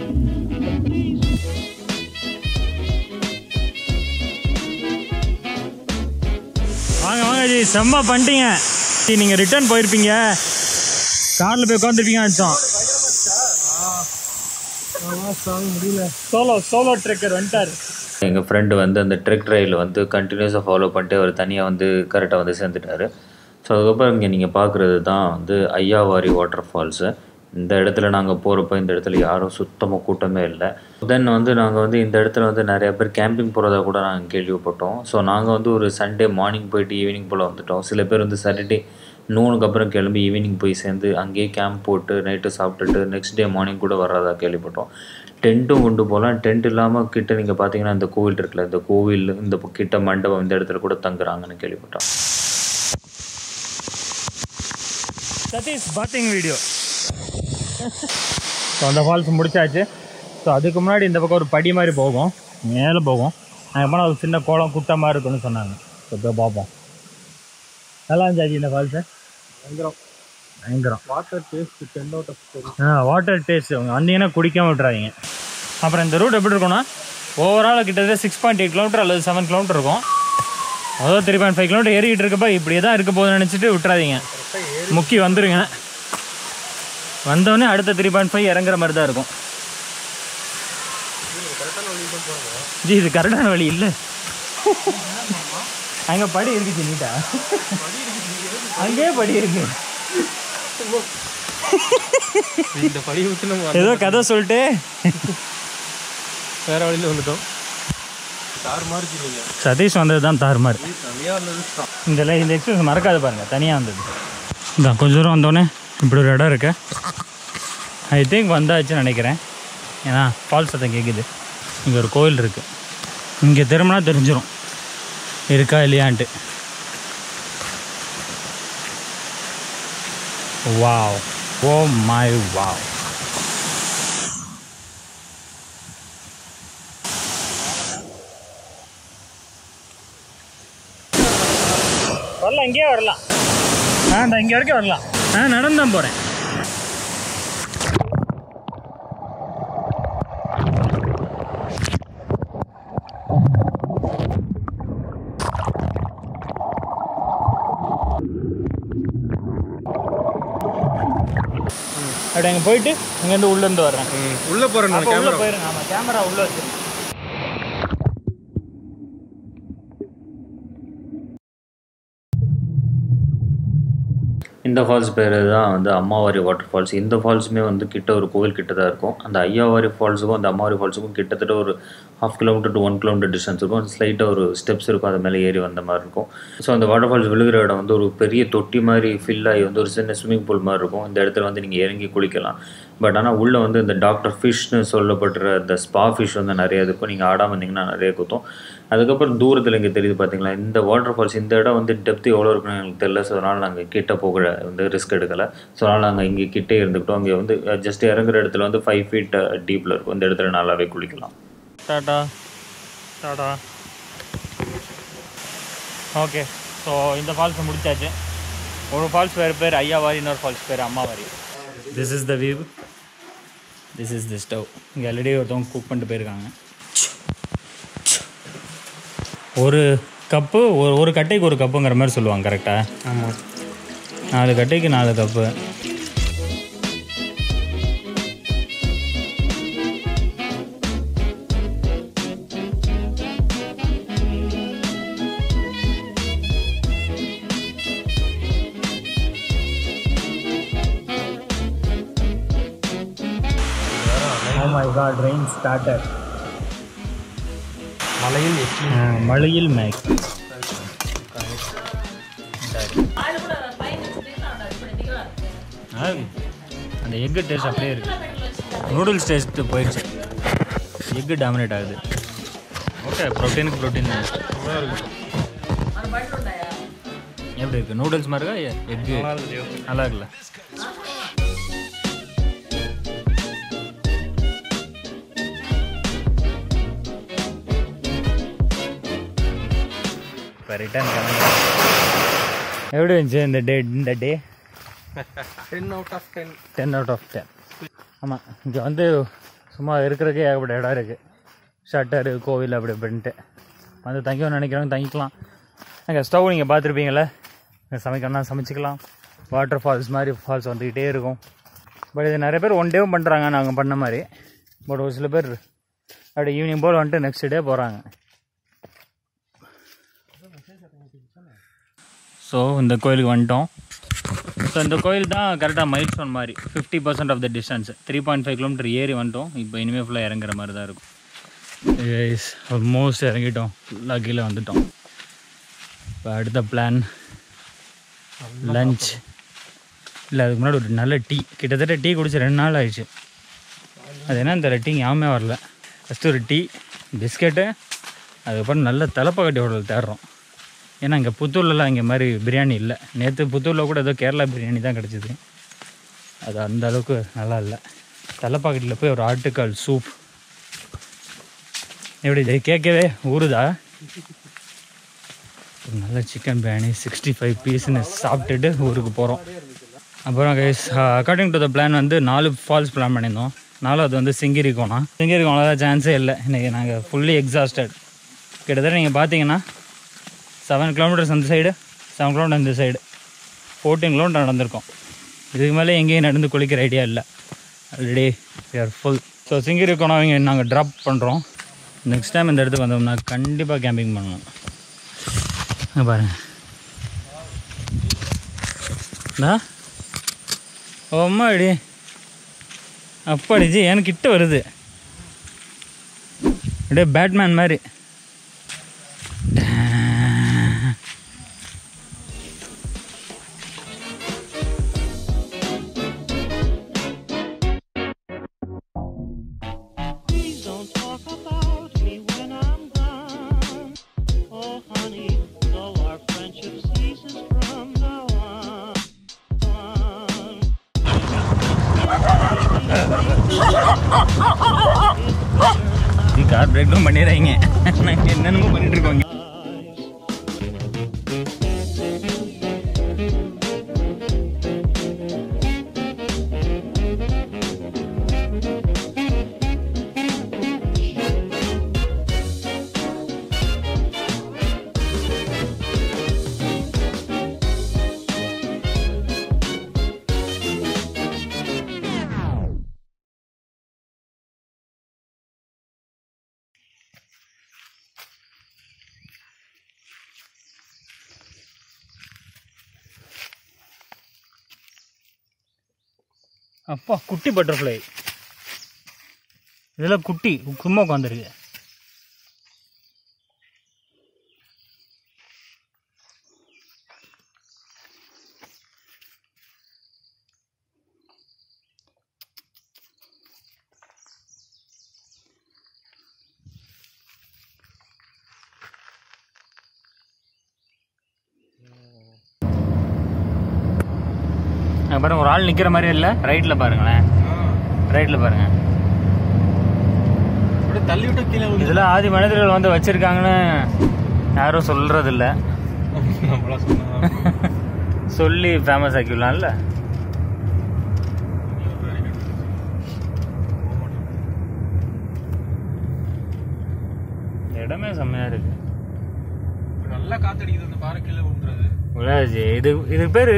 வாங்க வாங்க ஜி செம்ம பண்ணிட்டீங்க ஜி நீங்கள் ரிட்டர்ன் போயிருப்பீங்க காரில் போய் உட்காந்துருப்பீங்க அடிச்சோம் முடியல சோலோ சோலோ ட்ரெக்கர் வந்துட்டார் எங்கள் ஃப்ரெண்டு வந்து அந்த ட்ரெக் ட்ரைவில் வந்து கண்டினியூஸாக ஃபாலோ பண்ணிட்டு அவர் தனியாக வந்து கரெக்டாக வந்து சேர்ந்துட்டாரு ஸோ அதுக்கப்புறம் இங்கே நீங்கள் பார்க்குறது தான் வந்து ஐயாவாரி வாட்டர் ஃபால்ஸு இந்த இடத்துல நாங்கள் போகிறப்ப இந்த இடத்துல யாரும் சுத்தமாக கூட்டமே இல்லை தென் வந்து நாங்கள் வந்து இந்த இடத்துல வந்து நிறைய பேர் கேம்பிங் போகிறதா கூட நாங்கள் கேள்விப்பட்டோம் ஸோ நாங்கள் வந்து ஒரு சண்டே மார்னிங் போயிட்டு ஈவினிங் போல் வந்துட்டோம் சில பேர் வந்து சாட்டர்டே நூனுக்கு அப்புறம் கிளம்பி ஈவினிங் போய் சேர்ந்து அங்கேயே கேம்ப் போட்டு நைட்டு சாப்பிட்டுட்டு நெக்ஸ்ட் டே மார்னிங் கூட வர்றதா கேள்விப்பட்டோம் டென்ட்டும் கொண்டு போகலாம் டென்ட் இல்லாமல் கிட்ட நீங்கள் பார்த்தீங்கன்னா இந்த கோவில் இருக்குல்ல இந்த கோவில் இந்த பக்கம் கிட்ட மண்டபம் இந்த இடத்துல கூட தங்குறாங்கன்னு கேள்விப்பட்டோம் சதீஷ் பாத்திங் வீடியோ ஸோ அந்த ஃபால்ஸ் முடிச்சாச்சு ஸோ அதுக்கு முன்னாடி இந்த பக்கம் ஒரு படி மாதிரி போகும் மேலே போகும் அங்கே போனால் ஒரு சின்ன குளம் குட்டை மாதிரி இருக்குன்னு சொன்னாங்க ஸோ போய் பார்ப்போம் நல்லா இருந்துச்சு இந்த ஃபால்ஸு பயங்கரம் பயங்கரம் water taste ten out of ஆ வாட்டர் டேஸ்ட் அவங்க வந்தீங்கன்னா குடிக்காம விட்றாதீங்க அப்புறம் இந்த ரூட் எப்படி இருக்கும்னா ஓவரால் கிட்டத்தட்ட சிக்ஸ் பாயிண்ட் எயிட் கிலோமீட்டர் அல்லது செவன் கிலோமீட்டர் இருக்கும் அதாவது த்ரீ பாயிண்ட் ஃபைவ் கிலோமீட்டர் ஏறிக்கிட்டு இருக்கப்ப இப்படியே தான் இருக்க போகுதுன்னு நினச்சிட்டு விட்றாதீங்க முக்கி வந்துருங்க வந்தோடனே அடுத்த த்ரீ பாயிண்ட் ஃபைவ் இறங்குற மாதிரி தான் இருக்கும் ஜி இது கரெக்டான வழி இல்லை அங்கே படி இருக்குச்சு நீட்டா அங்கேயே படி இருக்கு இந்த படி விட்டு நம்ம ஏதோ கதை சொல்லிட்டு வேற வழியில வந்துட்டோம் சார் மாதிரி இருக்கீங்க சதீஷ் வந்தது தான் தாறுமாறு தனியாக இருந்தது இந்த லை- இந்த எக்ஸ்பீரியன்ஸ் மறக்காது பாருங்கள் தனியாக வந்தது இந்த கொஞ்ச தூரம் வந்தோடனே இப்படி ஒரு இடம் இருக்கு ஐ திங்க் வந்தாச்சுன்னு நினைக்கிறேன் ஏன்னா ஃபால்ஸ் சத்தம் கேட்குது இங்கே ஒரு கோயில் இருக்குது இங்கே திரும்பினா தெரிஞ்சிடும் இருக்கா இல்லையான்ட்டு வாவ் ஓ மை வாவ் வரலாம் இங்கேயே வரலாம் ஆ இந்த இங்கே வரைக்கும் வரலாம் ஆ நடந்து தான் போகிறேன் அப்படி அங்கே போயிட்டு இங்கேருந்து உள்ளேருந்து வர்றேன் உள்ள போறேன் அப்போ உள்ளே போயிருங்க ஆமாம் கேமரா உள்ளே வச்சு இந்த ஃபால்ஸ் பேர் தான் வந்து அம்மாவாரி வாட்டர் ஃபால்ஸ் இந்த ஃபால்ஸுமே வந்து கிட்ட ஒரு கோவில் கிட்ட தான் இருக்கும் அந்த ஐயாவாரி ஃபால்ஸுக்கும் அந்த அம்மாவாரி ஃபால்ஸுக்கும் கிட்டத்தட்ட ஒரு half kilometre to one kilometre distance இருக்கும் ஸ்லைட்டாக ஒரு ஸ்டெப்ஸ் இருக்கும் அது மேலே ஏறி வந்த மாதிரி இருக்கும் ஸோ அந்த வாட்டர் ஃபால்ஸ் விழுகிற இடம் வந்து ஒரு பெரிய தொட்டி மாதிரி ஃபில் ஆகி வந்து ஒரு சின்ன ஸ்விம்மிங் பூல் மாதிரி இருக்கும் இந்த இடத்துல வந்து நீங்கள் இறங்கி குளிக்கலாம் பட் ஆனால் உள்ளே வந்து இந்த டாக்டர் ஃபிஷ்னு சொல்லப்படுற இந்த ஸ்பா ஃபிஷ் வந்து நிறைய இருக்கும் நீங்கள் ஆடாமல் இருந்தீங்கன்னா நிறைய குத்தும் அதுக்கப்புறம் தூரத்தில் இங்கே தெரியுது பார்த்தீங்களா இந்த வாட்டர் ஃபால்ஸ் இந்த இடம் வந்து டெப்த் எவ்வளோ இருக்குன்னு எனக்கு தெரியல ஸோ அதனால் நாங்கள் கிட்ட போக வந்து ரிஸ்க் எடுக்கலை ஸோ அதனால் நாங்கள் இங்கே கிட்டே இருந்துக்கிட்டோம் அங்கே வந்து ஜஸ்ட் இறங்குற இடத்துல வந்து ஃபைவ் ஃபீட் டீப்பில் இருக்கும் இந்த இடத்துல நல்லாவே குளிக்கலாம் டாடா டாடா ஓகே ஸோ இந்த ஃபால்ஸ் முடிச்சாச்சு ஒரு ஃபால்ஸ் பேர் பேர் ஐயாவாரி இன்னொரு ஃபால்ஸ் பேர் Ammavari this is the view this is the stove இங்கே ஆல்ரெடி ஒருத்தவங்க குக் பண்ணிட்டு போயிருக்காங்க ஒரு கப்பு ஒரு ஒரு கட்டைக்கு ஒரு கப்புங்கிற மாதிரி சொல்லுவாங்க கரெக்டாக ஆமாம் நாலு கட்டைக்கு நாலு cup Oh my god, rain started. மலையில் எட்டி மழையில் மேக் அந்த எக்கு டேஸ்ட் அப்படியே இருக்கு நூடுல்ஸ் டேஸ்ட் போயிடுச்சு எக்கு டாமினேட் ஆகுது ஓகே ப்ரோட்டீனுக்கு ப்ரோட்டீன் எப்படி இருக்கு நூடுல்ஸ் மாதிரி இருக்கா எக்கு நல்லா இருக்குல்ல இப்போ ரிட்டர்ன் எப்படி இருந்துச்சு இந்த டே இந்த day ten out of ten ten out of ten ஆமாம் இங்கே வந்து சும்மா இருக்கிறதுக்கே ஏகப்பட்ட இடம் இருக்குது ஷட்டரு கோவில் அப்படி இப்படின்ட்டு வந்து தங்கிக்கணும்னு நினைக்கிறவங்க தங்கிக்கலாம் அங்கே ஸ்டவ் நீங்கள் பார்த்துருப்பீங்களே இங்க சமைக்கணும்னா சமைச்சிக்கலாம் வாட்டர் ஃபால்ஸ் மாதிரி ஃபால்ஸ் வந்துக்கிட்டே இருக்கும் பட் இது நிறைய பேர் ஒன் டேவும் பண்ணுறாங்க நாங்கள் பண்ண மாதிரி பட் ஒரு சில பேர் அப்படியே ஈவினிங் போல் வந்துட்டு நெக்ஸ்ட் டே போகிறாங்க ஸோ இந்த கோயிலுக்கு வந்துட்டோம் ஸோ இந்த கோயில் தான் கரெக்டாக மைல் ஸ்டோன் மாதிரி fifty percent of the distance three point five kilometre ஏறி வந்துட்டோம் இப்போ இனிமேல் ஃபுல்லாக இறங்குற மாதிரி தான் இருக்கும் ஆல்மோஸ்ட் இறங்கிட்டோம் ஃபுல்லாக கீழே வந்துட்டோம் இப்போ அடுத்த பிளான் லஞ்ச் இல்லை அதுக்கு முன்னாடி ஒரு நல்ல டீ கிட்டத்தட்ட டீ குடிச்சு ரெண்டு நாள் ஆயிடுச்சு அது என்ன இந்த டீ ஞாபகமே வரல ஃபஸ்ட்டு ஒரு டீ பிஸ்கெட்டு அதுக்கப்புறம் நல்ல தலைப்பக்கட்டி ஹோட்டல் தேடுறோம் ஏன்னா இங்கே புத்தூர்லலாம் இங்கே மாதிரி பிரியாணி இல்லை நேற்று புத்தூரில் கூட ஏதோ கேரளா பிரியாணி தான் கிடச்சிது அது அந்த அளவுக்கு நல்லா இல்லை தலைப்பாக்கெட்டில் போய் ஒரு ஆட்டுக்கால் சூப் எப்படி இது கேட்கவே ஊறுதா ஒரு நல்ல சிக்கன் பிரியாணி சிக்ஸ்டி ஃபைவ் பீஸ்னு சாப்பிட்டுட்டு ஊருக்கு போகிறோம் அப்புறம் guys according to the plan வந்து நாலு ஃபால்ஸ் பிளான் பண்ணியிருந்தோம் நாலாவது வந்து சிங்கிரி கோணம் சிங்கிரி கோணம் தான் சான்ஸே இல்லை இன்றைக்கி நாங்கள் ஃபுல்லி எக்ஸாஸ்டட் கிட்டத்தட்ட நீங்கள் பார்த்தீங்கன்னா செவன் கிலோமீட்டர்ஸ் அந்த சைடு செவன் கிலோமீட்டர் இந்த சைடு ஃபோர்டீன் கிலோமீட்டர் நடந்திருக்கோம் இதுக்கு மேலே எங்கேயும் நடந்து குளிக்கிற ஐடியா இல்லை already are full so Singirikonam இங்கே நாங்கள் ட்ராப் பண்ணுறோம் நெக்ஸ்ட் டைம் இந்த இடத்துக்கு வந்தோம்னா கண்டிப்பாக கேம்பிங் பண்ணணும் இங்க பாருங்க டா அம்மாடி அப்பாடிஜி எனக்கு கிட்ட வருது அப்படியே பேட்மேன் மாதிரி Please don't talk about me when I'm gone. Oh, honey, though our friendship ceases from now on. on. நீ கார் பிரேக்கும் பண்ணிடுறீங்க நாங்கள் என்னென்னமோ பண்ணிட்டு இருக்கோங்க அப்பா குட்டி பட்டர்ஃப்ளை இதெல்லாம் குட்டி சும்மா உட்காந்துருக்கு அங்க பாருங்க ஒரு ஆள் நிக்கிற மாதிரி இல்ல ரைட்ல பாருங்களேன் ரைட்ல பாருங்க அப்படியே தள்ளி விட்டு கீழே விழுந்து இதெல்லாம் ஆதி மனிதர்கள் வந்து வச்சிருக்காங்கன்னு யாரும் சொல்றது இல்ல நம்மளா சொன்னா சொல்லி ஃபேமஸ் ஆக்கிடலாம்ல இந்த இடமே செம்மையா இருக்கு நல்லா காத்தடிக்குது அந்த பாறை கீழே விழுந்துறது விழாஜி இது இதுக்கு பேர்